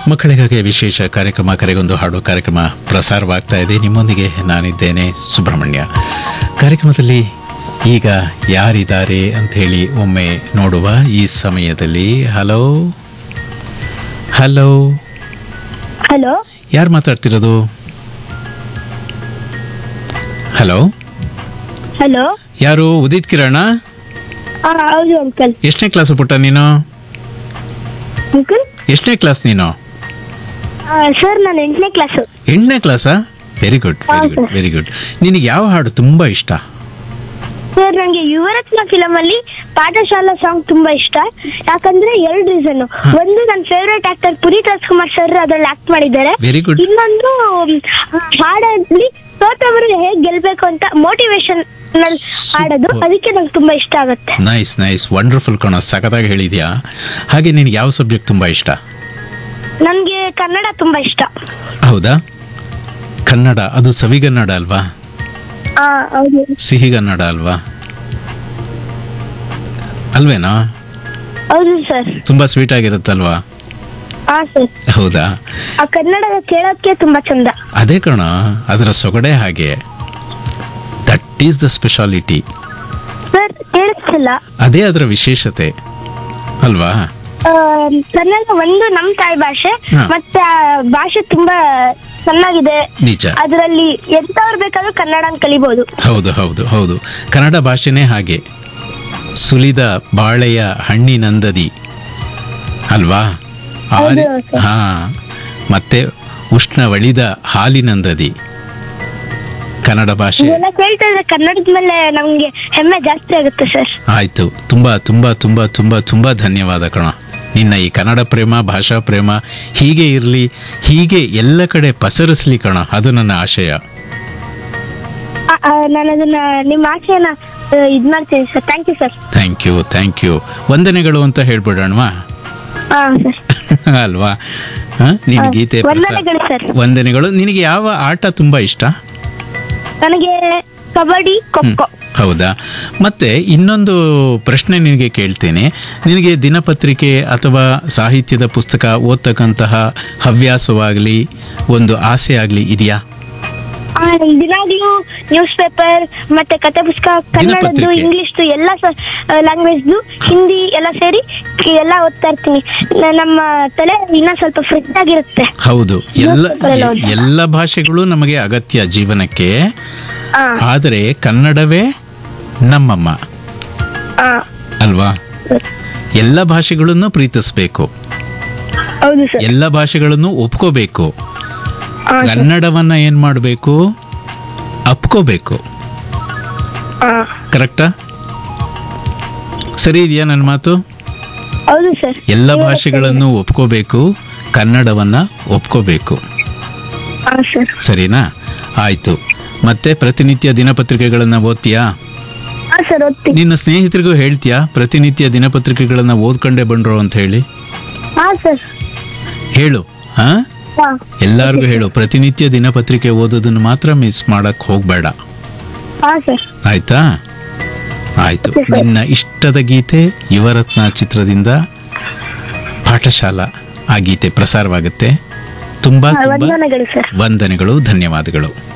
ಮಕ್ಕಳಿಗಾಗಿ ವಿಶೇಷ ಕಾರ್ಯಕ್ರಮ ಕರೆಗೊಂದು ಹಾಡು ಕಾರ್ಯಕ್ರಮ ಪ್ರಸಾರವಾಗ್ತಾ ಇದೆ ನಿಮ್ಮೊಂದಿಗೆ ನಾನಿದ್ದೇನೆ ಸುಬ್ರಹ್ಮಣ್ಯ ಕಾರ್ಯಕ್ರಮದಲ್ಲಿ ಈಗ ಯಾರಿದ್ದಾರೆ ಅಂಥೇಳಿ ಒಮ್ಮೆ ನೋಡುವ ಈ ಸಮಯದಲ್ಲಿ ಹಲೋ ಹಲೋ ಹಲೋ ಯಾರು ಮಾತಾಡ್ತಿರೋದು ಹಲೋ ಹಲೋ ಯಾರು ಉದಿತ್ ಕಿರಣ ಹೌದು ಅಂಕಲ್ ಎಷ್ಟನೇ ಕ್ಲಾಸು ಪುಟ್ಟ ನೀನು ಅಂಕಲ್ ಎಷ್ಟನೇ ಕ್ಲಾಸ್ ನೀನು ಸರ್ ನಾನು ಎಂಟನೇ ಕ್ಲಾಸು ಎಂಟನೇ ಕ್ಲಾಸಾ ವೆರಿ ಗುಡ್ ವೆರಿ ಹಾ, ಗುಡ್ sir. ವೆರಿ ಗುಡ್ ನಿನಗೆ ಯಾವ ಹಾಡು ತುಂಬಾ ಇಷ್ಟ ಸರ್ ನನಗೆ ಯುವರತ್ನ ಫಿಲಮ್ ಅಲ್ಲಿ ಪಾಠಶಾಲಾ ಸಾಂಗ್ ತುಂಬಾ ಇಷ್ಟ ಯಾಕಂದ್ರೆ ಎರಡು ರೀಸನ್ ಒಂದು ನನ್ನ favourite actor Puneeth Rajkumar sir ಅದ್ರಲ್ಲಿ ಆಕ್ಟ್ ಮಾಡಿದ್ದಾರೆ Very good. ಇನ್ನೊಂದು ಮ್, ಹಾಡಲ್ಲಿ ಸೋತವರು ಹೇಗ್ ಗೆಲ್ಬೇಕು ಅಂತ ಮೋಟಿವೇಶನ್ ನಲ್ಲಿ ಹಾಡೋದು Super. ಅದಕ್ಕೆ ನಂಗೆ ತುಂಬಾ ಇಷ್ಟ ಆಗುತ್ತೆ ನೈಸ್ ನೈಸ್ ವಂಡರ್ಫುಲ್ ಕಣ ಸಖತ್ತಾಗಿ ಹೇಳಿದ್ಯಾ ಹಾಗೆ ನಿನಗೆ ಯಾವ ಸಬ್ಜೆಕ್ಟ್ ತುಂಬಾ ಇಷ್ಟ ನನ್ಗೆ ಕನ್ನಡ ತುಂಬಾ ಇಷ್ಟ ಹೌದಾ ಕನ್ನಡ ಅದು ಸವಿಗನ್ನಡ ಅಲ್ವಾ ಆ ಹೌದು ಸಿಹಿಗನ್ನಡ ಅಲ್ವಾ ಅಲ್ವೇನಾ ಹೌದು ಸರ್ ತುಂಬಾ ಸ್ವೀಟ್ ಆಗಿರುತ್ತಲ್ವಾ ಹಾ ಸರ್ ಹೌದಾ ಆ ಕನ್ನಡ ಕೇಳೋಕ್ಕೆ ತುಂಬಾ ಚಂದ ಅದೇ ಕಣ ಅದರ ಸೊಗಡೆ ಹಾಗೆ that is the speciality sir ಕೇಳಿಸ್ತಿಲ್ಲ ಅದೇ ಅದರ ವಿಶೇಷತೆ ಅಲ್ವಾ ಆ, ಕನ್ನಡ ಒಂದು ನಮ್ ತಾಯಿ ಭಾಷೆ ಹಾ. ಮತ್ತೆ ಆ ಭಾಷೆ ತುಂಬಾ ಚೆನ್ನಾಗಿದೆ ನಿಜ ಅದರಲ್ಲಿ ಎಂತವ್ರು ಬೇಕಾದ್ರೂ ಕನ್ನಡ ಕಲಿಬಹುದು ಹೌದು ಹೌದು ಹೌದು ಕನ್ನಡ ಭಾಷೆನೇ ಹಾಗೆ ಸುಲಿದ ಬಾಳೆಯ ಹಣ್ಣಿನಂದದಿ ಅಲ್ವಾ ಆ ಹೌದು, ರಿ- ಸರ್. ಹಾ ಮತ್ತೆ ಉಷ್ಣವಳಿದ ಹಾಲಿನಂದದಿ ಕನ್ನಡ ಭಾಷೆ ಇದೆಲ್ಲ ಕೇಳ್ತಾ ಇದ್ರೆ ಕನ್ನಡದ ಮೇಲೆ ನಮ್ಗೆ ಹೆಮ್ಮೆ ಜಾಸ್ತಿ ಆಗುತ್ತೆ ಸರ್ ಆಯ್ತು ತುಂಬಾ ತುಂಬಾ ತುಂಬಾ ತುಂಬಾ ತುಂಬಾ ಧನ್ಯವಾದ ಕಣ ನಿನ್ನ ಈ ಕನ್ನಡ ಪ್ರೇಮ ಭಾಷಾ ಪ್ರೇಮ ಹೀಗೆ ಇರಲಿ ಹೀಗೆ ಎಲ್ಲ ಕಡೆ ಪಸರಿಸ್ಲಿ ಕಣ ಅದು ನನ್ನ ಆಶಯ ಆ, ಆ, ನಾನು ಅದನ್ನ ನಿಮ್ಮ ಆಶೆನ ಆ, ಇದ್ ಮಾಡ್ತೀನಿ sir thank you sir thank you thank you ವಂದನೆಗಳು ಅಂತ ಹೇಳ್ಬಿಡೋಣವಾ ಹಾ ಸರ್ ಅಲ್ವಾ ಹ? ನೀನು ಹಾ, ಗೀತೆ ವಂದನೆಗಳು ಸರ್. ವಂದನೆಗಳು ನಿನಗೆ ಯಾವ ಆಟ ತುಂಬಾ ಇಷ್ಟ ನನಗೆ ಕಬಡ್ಡಿ ಖೋಖೋ ಹೌದಾ ಮತ್ತೆ ಇನ್ನೊಂದು ಪ್ರಶ್ನೆ ನಿನಗೆ ಕೇಳ್ತೇನೆ ನಿನಗೆ ದಿನಪತ್ರಿಕೆ ಅಥವಾ ಸಾಹಿತ್ಯದ ಪುಸ್ತಕ ಓದ್ತಕ್ಕಂತಹ ಹವ್ಯಾಸವಾಗಲಿ ಒಂದು ಆಸೆ ಆಗಲಿ ಇದೆಯಾ ಆ, ದಿನಾಗ್ಲೂ ನ್ಯೂಸ್ ಪೇಪರ್ ಮತ್ತೆ ಕತೆ ಪುಸ್ತಕ ಕನ್ನಡದ್ದು ದಿನಪತ್ರಿಕೆ. ಇಂಗ್ಲಿಷ್ದು ಎಲ್ಲ ಲ್ಯಾಂಗ್ವೇಜ್ದು ಹಿಂದಿ ಎಲ್ಲ ಸೇರಿ ಎಲ್ಲ ಓದ್ತಾ ಇರ್ತೀನಿ ನ- ನಮ್ಮ ತಲೆ ಇನ್ನ ಸ್ವಲ್ಪ ಫ್ರೆಶ್ ಆಗಿರುತ್ತೆ ಹೌದು ಎಲ್ಲ Newspaper ಎಲ್ಲ ಓದ್ತಾ. ಎಲ್ಲ ಭಾಷೆಗಳು ನಮಗೆ ಅಗತ್ಯ ಜೀವನಕ್ಕೆ ಆ, ಆದರೆ ಕನ್ನಡವೇ ನಮ್ಮಮ್ಮ ಆ, ಅಲ್ವಾ ಎಲ್ಲ ಭಾಷೆಗಳನ್ನು ಪ್ರೀತಿಸಬೇಕು ಹೌದು ಸರ್ ಎಲ್ಲ ಭಾಷೆಗಳನ್ನು ಒಪ್ಕೋಬೇಕು ಆ, ಸರ್. ಕನ್ನಡವನ್ನ ಏನ್ ಮಾಡಬೇಕು ಅಪ್ಕೋಬೇಕು ಆ, ಕರೆಕ್ಟಾ ಸರಿ ಇದೆಯಾ ನನ್ನ ಮಾತು ಹೌದು ಸರ್ ಎಲ್ಲ ಭಾಷೆಗಳನ್ನು ಒಪ್ಕೋಬೇಕು ಕನ್ನಡವನ್ನ ಒಪ್ಕೋಬೇಕು ಆ, ಸರ್ ಸರಿನಾ ಆಯ್ತು ಮತ್ತೆ ಪ್ರತಿನಿತ್ಯ ದಿನಪತ್ರಿಕೆಗಳನ್ನ ಓದ್ತೀಯಾ ಹಾ ಸರ್ ಓದ್ತೀನಿ ನಿನ್ನ ಸ್ನೇಹಿತರಿಗೂ ಹೇಳ್ತೀಯಾ ಪ್ರತಿನಿತ್ಯ ದಿನಪತ್ರಿಕೆಗಳನ್ನ ಓದ್ಕೊಂಡೇ ಬಂಡ್ರು ಅಂತ ಹೇಳಿ ಹಾ ಸರ್ ಹೇಳು ಹಾ ಹಾ ಎಲ್ಲಾರ್ಗೂ ಹೇಳು ಪ್ರತಿನಿತ್ಯ ದಿನಪತ್ರಿಕೆ ಓದೋದನ್ನು ಮಾತ್ರ ಮಿಸ್ ಮಾಡಕ್ ಹೋಗ್ಬೇಡ ಹಾ ಸರ್ ಆಯ್ತಾ ಆಯ್ತು Okay, sir. ನಿನ್ನ ಇಷ್ಟದ ಗೀತೆ ಯುವರತ್ನ ಚಿತ್ರದಿಂದ ಪಾಠಶಾಲಾ ಆ ಗೀತೆ ಪ್ರಸಾರವಾಗುತ್ತೆ ತುಂಬಾ ಹಾ, ತುಂಬಾ ವಂದನೆಗಳು ಸರ್ ವಂದನೆಗಳು ಧನ್ಯವಾದಗಳು